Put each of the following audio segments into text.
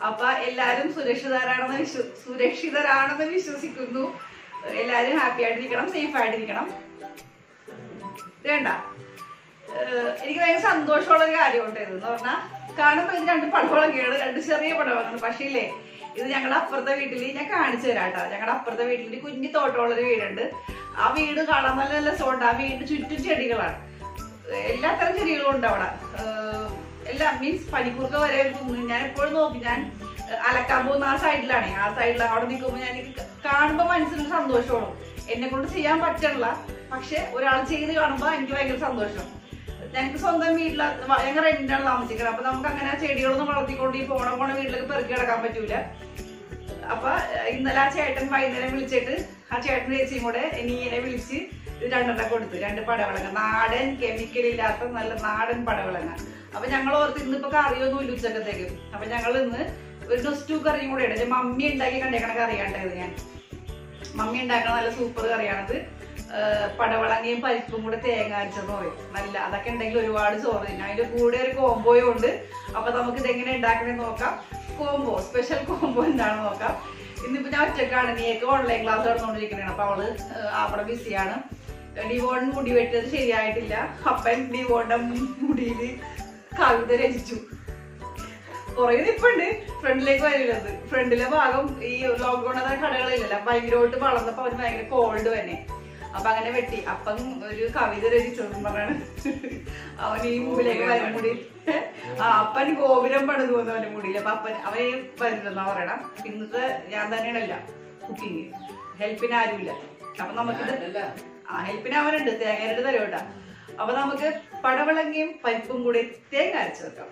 അപ്പൊ എല്ലാരും സുരക്ഷിതരാണെന്ന് വിശ്വ സുരക്ഷിതരാണെന്ന് വിശ്വസിക്കുന്നു എല്ലാരും ഹാപ്പി ആയിട്ടിരിക്കണം സേഫ് ആയിട്ടിരിക്കണം വേണ്ട ഏഹ് എനിക്ക് ഭയങ്കര സന്തോഷമുള്ള ഒരു കാര്യമുണ്ട് ഇത് എന്ന് പറഞ്ഞാൽ കാണുമ്പോൾ ഇത് രണ്ട് പടവളങ്ങയാണ് രണ്ട് ചെറിയ പടവളങ്ങാണ് പക്ഷേ ഇല്ലേ ഇത് ഞങ്ങളുടെ അപ്പുറത്തെ വീട്ടിൽ ഞാൻ കാണിച്ചു തരാം കേട്ടോ ഞങ്ങളുടെ അപ്പുറത്തെ വീട്ടിൽ കുഞ്ഞു തോട്ടമുള്ളൊരു വീടുണ്ട് ആ വീട് കാണാൻ നല്ല നല്ല രസമുണ്ട് ആ വീടിന് ചുറ്റും ചെടികളാണ് എല്ലാത്തരം ചെടികളും ഉണ്ട് അവിടെ ഏഹ് എല്ലാം മീൻസ് പനിക്കൂർക്ക വരെ ഒരു കുന്ന് ഞാൻ എപ്പോഴും നോക്കി ഞാൻ ഏഹ് അലക്കാൻ പോകുന്ന ആ സൈഡിലാണ് ആ സൈഡിൽ അവിടെ നിൽക്കുമ്പോൾ ഞാൻ എനിക്ക് കാണുമ്പോൾ മനസ്സിന് സന്തോഷമാണ് എന്നെ കൊണ്ട് ചെയ്യാൻ പറ്റണില്ല പക്ഷെ ഒരാൾ ചെയ്ത് കാണുമ്പോൾ എനിക്ക് ഭയങ്കര സന്തോഷം ഞങ്ങൾക്ക് സ്വന്തം വീട്ടില ഞങ്ങൾ റെന്റാണ് താമസിക്കുന്നത് അപ്പൊ നമുക്ക് അങ്ങനെ ആ ചെടികളൊന്നും വളർത്തിക്കൊണ്ട് ഈ പോണ പോണ വീട്ടിലേക്ക് പെറുക്കി കിടക്കാൻ പറ്റൂല അപ്പൊ ഏഹ്, ഇന്നലെ ആ ചേട്ടൻ വൈകുന്നേരം വിളിച്ചിട്ട് ആ ചേട്ടൻ ചേച്ചിയും കൂടെ നീനെ വിളിച്ച് ഇത് രണ്ടെണ്ണം കൊടുത്തു രണ്ട് പടവളങ്ങ നാടൻ കെമിക്കൽ ഇല്ലാത്ത നല്ല നാടൻ പടവളങ്ങ അപ്പൊ ഞങ്ങൾ ഓർത്ത് ഇന്നിപ്പോ കറിയൊന്നും ഇല്ല ഉച്ചക്കത്തേക്ക് അപ്പൊ ഞങ്ങൾ ഇന്ന് ഒരു നൊസ്റ്റു കറിയും കൂടെ ഉണ്ട് മമ്മി ഉണ്ടാക്കി കണ്ടേക്കണ കറിയാണ്ടത് ഞാൻ മമ്മി ഉണ്ടാക്കണ നല്ല സൂപ്പർ കറിയാണത് ഏഹ് പടവളങ്ങയും പരിപ്പും കൂടെ തേങ്ങ അരച്ചെന്ന് പറയും നല്ല അതൊക്കെ ഉണ്ടെങ്കിൽ ഒരുപാട് ചോറ് തിന്നാം അതിന്റെ കൂടെ ഒരു കോംബോയും ഉണ്ട് അപ്പൊ നമുക്ക് ഇതെങ്ങനെ ഉണ്ടാക്കണേ നോക്കാം കോംബോ സ്പെഷ്യൽ കോംബോ എന്താണെന്ന് നോക്കാം ഇന്നിപ്പോ ഞാൻ ഒറ്റക്കാണ് നീയൊക്കെ ഓൺലൈൻ ക്ലാസ് നടന്നുകൊണ്ടിരിക്കണേ അപ്പൊ അവള് ഏഹ് അവിടെ ബിസിയാണ് ഡിവോൺ മുടി വെട്ടിയത് ശരിയായിട്ടില്ല അപ്പൻ ഡിവോന്റെ മുടിയില് കവിത രചിച്ചു കുറേ നിപ്പുണ്ട് ഫ്രണ്ടിലേക്ക് വരില്ലത് ഫ്രണ്ടിലെ ഭാഗം ഈ ലോക്ക്ഡൌൺ അതായത് കടകളില്ലല്ലോ ഭയങ്കരമായിട്ട് വളർന്നപ്പോ അവന് ഭയങ്കര കോൾഡ് തന്നെ അപ്പൊ അങ്ങനെ വെട്ടി അപ്പം ഒരു കവിത രചിച്ചതെന്ന് പറയണ അവൻ ഈ മുമ്പിലേക്ക് വരും മുടി ആ അപ്പൻ ഗോപുരം പണിത് പോകുന്നു അവന്റെ മുടിയിൽ അപ്പൊ അപ്പൻ അവൻ വരുന്നെന്നാ പറയണം ഇന്നത്തെ ഞാൻ തന്നെയാണല്ല കുക്കിങ് ഹെൽപ്പിന് ആരുമില്ല അപ്പൊ നമുക്കിത് ആ ഹെൽപ്പിന് അവനുണ്ട് തേങ്ങയുടെ തരും കേട്ടാ അപ്പൊ നമുക്ക് പടവളങ്ങയും പരിപ്പും കൂടി തേങ്ങ അരച്ച് വെക്കാം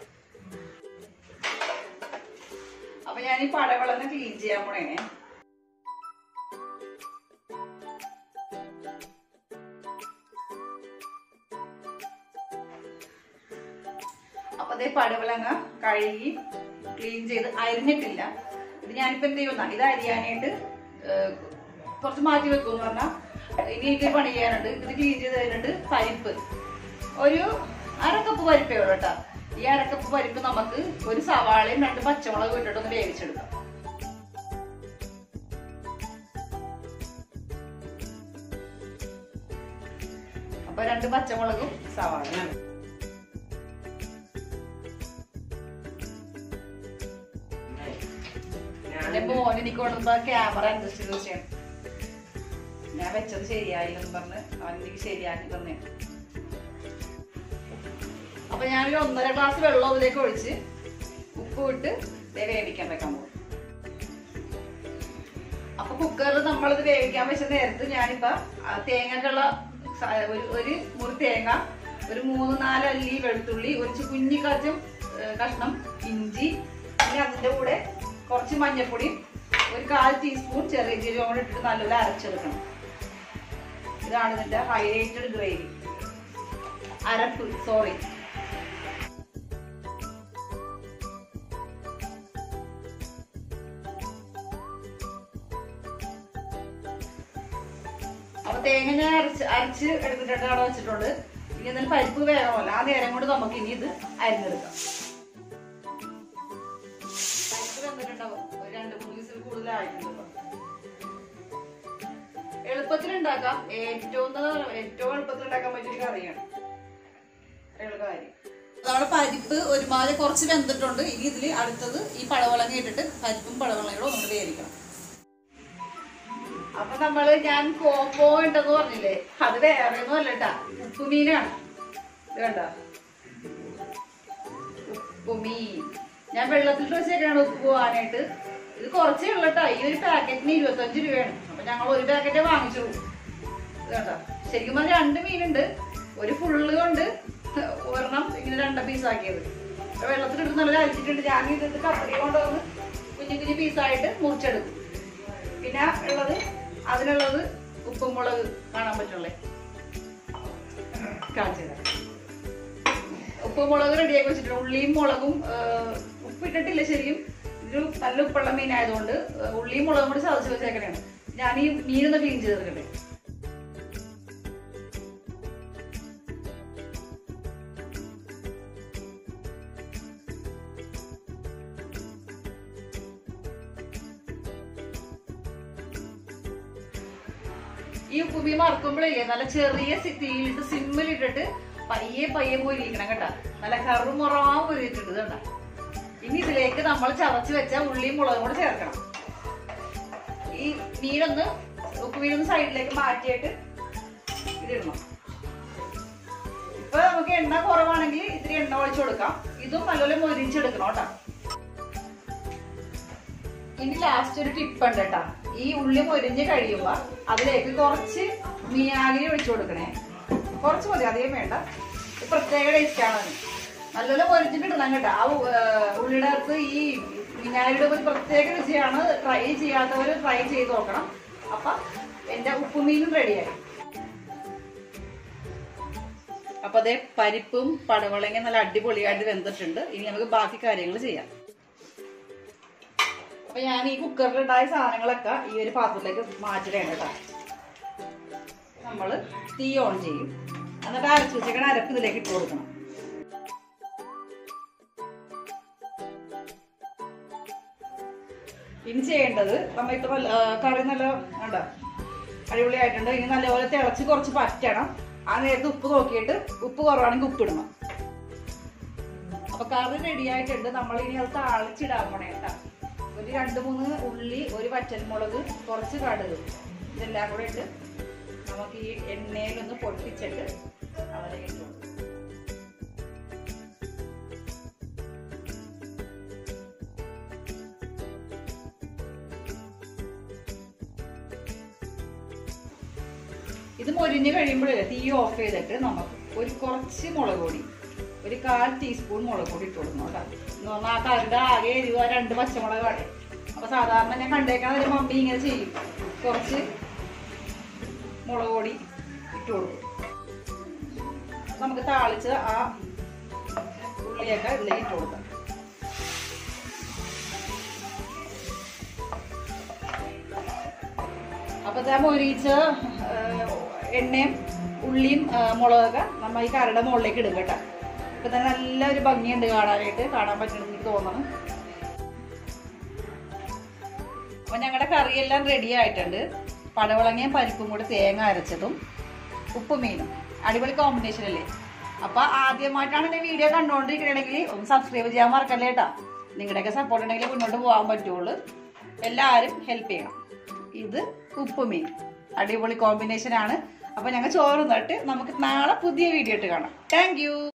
അപ്പൊ ഞാൻ ഈ പടവളങ്ങ ക്ലീൻ ചെയ്യാൻ പോണേനെ അപ്പൊ അതേ പടവളങ്ങ കഴുകി ക്ലീൻ ചെയ്ത് അരിഞ്ഞിട്ടില്ല ഇത് ഞാനിപ്പോ എന്ത് ചെയ്യുന്ന ഇത് അരിയാനായിട്ട് ഏഹ്, കുറച്ച് മാറ്റി വെക്കും എന്ന് പറഞ്ഞാൽ ഇനി എനിക്ക് പണി ചെയ്യാനുണ്ട് ഇത് ക്ലീൻ ചെയ്ത് കഴിഞ്ഞിട്ട് പരിപ്പ് ഒരു അരക്കപ്പ് പരിപ്പേ ഉള്ളൂ കേട്ടോ ഈ അരക്കപ്പ് പരിപ്പ് നമുക്ക് ഒരു സവാളയും രണ്ട് പച്ചമുളകും ഇട്ടിട്ട് ഒന്ന് വേവിച്ചെടുക്കാം അപ്പൊ രണ്ട് പച്ചമുളകും സവാളയും എന്റെ മോൻ എനിക്ക് കൊണ്ടുവന്ന ക്യാമറ അഡ്ജസ്റ്റ് ചെയ്ത് വെച്ചാണ് ഞാൻ വെച്ചത് ശരിയായില്ലെന്ന് പറഞ്ഞ് അവൻ എനിക്ക് ശരിയാക്കി തന്നെ അപ്പൊ ഞാനൊരു ഒന്നര ഗ്ലാസ് വെള്ളം അതിലേക്ക് ഒഴിച്ച് ഉപ്പ് ഇട്ട് ദേ വേവിക്കാൻ വെക്കാൻ പോകും അപ്പൊ കുക്കറിൽ നമ്മളിത് വേവിക്കാൻ വെച്ച നേരത്ത് ഞാനിപ്പോ ആ തേങ്ങക്കുള്ള സ- ഒരു ഒരു മുറി തേങ്ങ ഒരു മൂന്ന് നാല് അല്ലി വെളുത്തുള്ളി ഒരു ചു- കുഞ്ഞി കച്ചും കഷ്ണം ഇഞ്ചി പിന്നെ അതിന്റെ കൂടെ കുറച്ച് മഞ്ഞൾപ്പൊടി ഒരു കാൽ ടീസ്പൂൺ ചെറിയ ജീരകം കൂടെ ഇട്ടിട്ട് നല്ലപോലെ അരച്ചെടുക്കണം ഇതാണ് ഇതിന്റെ ഹൈലൈറ്റഡ് ഗ്രേവി അരപ്പ് സോറി അപ്പൊ തേങ്ങ ഞാൻ അരച്ച് അരച്ച് എടുത്തിട്ടുണ്ട് അവിടെ വെച്ചിട്ടുണ്ട് ഇനി എന്തെങ്കിലും പരിപ്പ് വേണമല്ലോ ആ നേരം കൊണ്ട് നമുക്ക് ഇനി ഇത് അരിഞ്ഞെടുക്കാം പരിപ്പ് വെന്തിട്ടുണ്ടാവും ഒരു രണ്ട് മൂന്ന് വിസിൽ കൂടുതലായിട്ടുണ്ടോ എളുപ്പത്തിൽ ഉണ്ടാക്കാം ഏറ്റവും എന്താ- ഏറ്റവും എളുപ്പത്തിൽ ഉണ്ടാക്കാൻ പറ്റിയ ഒരു കറിയാണ് എളുപ്പ കാര്യം നമ്മുടെ പരിപ്പ് ഒരുമാതിരി കുറച്ച് വെന്തിട്ടുണ്ട് ഇനി ഇതിൽ അടുത്തത് ഈ പടവളങ്ങ ഇട്ടിട്ട് പരിപ്പും പടവളങ്ങളും നമ്മൾ വേവിക്കണം അപ്പൊ നമ്മള് ഞാൻ കോമ്പോ ഉണ്ടെന്ന് പറഞ്ഞില്ലേ അത് വേറെ ഒന്നും അല്ല കേട്ടാ ഉപ്പുമീനാണ് ഇത് കണ്ട ഉപ്പുമീൻ ഞാൻ വെള്ളത്തിൽ വെച്ചേക്കാണ് ഉപ്പ് പോവാനായിട്ട് ഇത് കുറച്ചേ ഉള്ളൂ കേട്ടോ ഈ ഒരു പാക്കറ്റിന് ഇരുപത്തഞ്ച് രൂപയാണ് അപ്പൊ ഞങ്ങൾ ഒരു പാക്കറ്റേ വാങ്ങിച്ചുള്ളൂ ഇത് കണ്ടോ ശരിക്കും പറഞ്ഞാൽ രണ്ട് മീനുണ്ട് ഒരു ഫുള്ള് കൊണ്ട് ഒരെണ്ണം ഇങ്ങനെ രണ്ട് പീസ് ആക്കിയത് അപ്പൊ വെള്ളത്തിലിട്ട് നല്ല അരിച്ചിട്ടുണ്ട് ഞാൻ ഇത് കപ്പടി കൊണ്ടുവന്ന് കുഞ്ഞു കുഞ്ഞു പീസായിട്ട് മുറിച്ചെടുക്കും പിന്നെ ഉള്ളത് അതിനുള്ളത് ഉപ്പും മുളക് കാണാൻ പറ്റുള്ളേ കാണിച്ചു തരാം ഉപ്പും മുളക് റെഡിയാക്കി വെച്ചിട്ടുണ്ട് ഉള്ളിയും മുളകും ആ, ഉപ്പിട്ടിട്ടില്ല ശരിയും ഇതൊരു നല്ല ഉപ്പുള്ള മീനായതുകൊണ്ട് ആ, ഉള്ളിയും മുളകും കൂടി ചതച്ച് വെച്ചേക്കണേണ് ഞാൻ ഈ മീനൊന്ന് ക്ലീൻ ചെയ്തെടുക്കട്ടെ ഈ ഉപ്പുമീൻ മറക്കുമ്പോഴില്ലേ നല്ല ചെറിയ സി- തീയിലിട്ട് സിമ്മിലിട്ടിട്ട് പയ്യെ പയ്യെ പൊരിക്കണം കേട്ടാ നല്ല കറുമുറവാൻ പൊരിയിട്ടുണ്ട് കേട്ടാ ഇനി ഇതിലേക്ക് നമ്മൾ ചതച്ച് വെച്ച ഉള്ളിയും മുളകും കൂടെ ചേർക്കണം ഈ മീനൊന്ന് ഉപ്പുമീനൊന്ന് സൈഡിലേക്ക് മാറ്റിയിട്ട് ഇതിടണം ഇപ്പൊ നമുക്ക് എണ്ണ കുറവാണെങ്കിൽ ഇത്തിരി എണ്ണ ഒഴിച്ചു കൊടുക്കാം ഇതും നല്ലപോലെ മൊരിച്ചെടുക്കണം കേട്ടോ ഇനി ലാസ്റ്റ് ഒരു ടിപ്പ് ഉണ്ട് കേട്ടാ ഈ ഉള്ളി മൊരിഞ്ഞ് കഴിയുമ്പോ അതിലേക്ക് കുറച്ച് മിയാഗിരി ഒഴിച്ചു കൊടുക്കണേ കുറച്ച് മതി അധികം വേണ്ട ഇത് പ്രത്യേക ടേസ്റ്റ് ആണ് അതിന്. നല്ലപോലെ മൊരിഞ്ഞിട്ട് ഇടണം കേട്ടോ ആ ഉ- ഏർ ഉള്ളിയുടെ അകത്ത് ഈ വിനാഗിരിയുടെ ഒരു പ്രത്യേക രുചിയാണ് ട്രൈ ചെയ്യാത്തവർ ട്രൈ ചെയ്ത് നോക്കണം അപ്പൊ എന്റെ ഉപ്പുമീനും റെഡിയായി അപ്പൊ അതേ പരിപ്പും പടവളങ്ങ നല്ല അടിപൊളിയായിട്ട് വെന്തിട്ടുണ്ട് ഇനി നമുക്ക് ബാക്കി കാര്യങ്ങൾ ചെയ്യാം അപ്പൊ ഞാൻ ഈ കുക്കറിലുണ്ടായ സാധനങ്ങളൊക്കെ ഈ ഒരു പാത്രത്തിലേക്ക് മാറ്റിടേണ്ട കേട്ടോ നമ്മള് തീ ഓൺ ചെയ്യും എന്നിട്ട് അരച്ചു വെച്ചേക്കണ അരപ്പ് ഇതിലേക്ക് ഇട്ട് കൊടുക്കണം ഇനി ചെയ്യേണ്ടത് നമ്മൾ ഇത്ര നല്ല- ആ, കറി നല്ല കണ്ടോ അടിപൊളിയായിട്ടുണ്ട് ഇനി നല്ലപോലെ തിളച്ച് കുറച്ച് പറ്റണം ആ നേരത്ത് ഉപ്പ് നോക്കിയിട്ട് ഉപ്പ് കുറവാണെങ്കിൽ ഉപ്പിടണം അപ്പൊ കറി റെഡി ആയിട്ടുണ്ട് നമ്മൾ ഇനി അത് താളിച്ചിടാൻ പോണേ കേട്ടാ ഒരു രണ്ട് മൂന്ന് ഉള്ളി ഒരു വറ്റൽമുളക് കുറച്ച് കടുക് ഇതെല്ലാം കൂടെ ഇട്ട് നമുക്ക് ഈ എണ്ണയിലൊന്ന് പൊട്ടിച്ചിട്ട് അതിലേക്ക് ഇട്ട് കൊടുക്കാം ഇത് മൊരിഞ്ഞ് കഴിയുമ്പോഴേ തീ ഓഫ് ചെയ്തിട്ട് നമുക്ക് ഒരു കുറച്ച് മുളക് പൊടി ഒരു കാൽ ടീസ്പൂൺ മുളക് പൊടി ഇട്ട് കൊടുക്കണം കേട്ടോ എന്ന് പറഞ്ഞാൽ ആ കറിയുടെ ആകെ എരിവ് ആ രണ്ട് പച്ചമുളക് ആണ് അപ്പൊ സാധാരണ ഞാൻ കണ്ടേക്കാൻ ഒരു മമ്മി ഇങ്ങനെ ചെയ്യും കുറച്ച് മുളക് പൊടി ഇട്ട് കൊടുക്കും നമുക്ക് താളിച്ച് ആ ഉള്ളിയൊക്കെ ഇതിലേക്ക് ഇട്ട് കൊടുക്കാം അപ്പൊ ഞാൻ മൊരിച്ച എണ്ണയും ഉള്ളിയും ആ, മുളകൊക്കെ നമ്മ ഈ കരയുടെ മുകളിലേക്ക് ഇടും കേട്ടോ ഇപ്പൊ തന്നെ നല്ലൊരു ഭംഗിയുണ്ട് കാണാനായിട്ട് കാണാൻ പറ്റണമെന്ന് എനിക്ക് തോന്നണം അപ്പൊ ഞങ്ങളുടെ കറിയെല്ലാം റെഡി ആയിട്ടുണ്ട് പടവളങ്ങയും പരിപ്പും കൂടി തേങ്ങ അരച്ചതും ഉപ്പുമീനും അടിപൊളി കോമ്പിനേഷൻ അല്ലേ അപ്പൊ ആദ്യമായിട്ടാണ് എന്റെ വീഡിയോ കണ്ടുകൊണ്ടിരിക്കണമെങ്കിൽ ഒന്ന് സബ്സ്ക്രൈബ് ചെയ്യാൻ മറക്കല്ലേ കേട്ടാ നിങ്ങളുടെയൊക്കെ സപ്പോർട്ട് ഉണ്ടെങ്കിൽ മുന്നോട്ട് പോകാൻ പറ്റുള്ളൂ എല്ലാവരും ഹെൽപ്പ് ചെയ്യണം ഇത് ഉപ്പുമീൻ അടിപൊളി കോമ്പിനേഷൻ ആണ് അപ്പൊ ഞങ്ങൾ ചോറ് നട്ട് നമുക്ക് നാളെ പുതിയ വീഡിയോ ഇട്ട് കാണാം താങ്ക്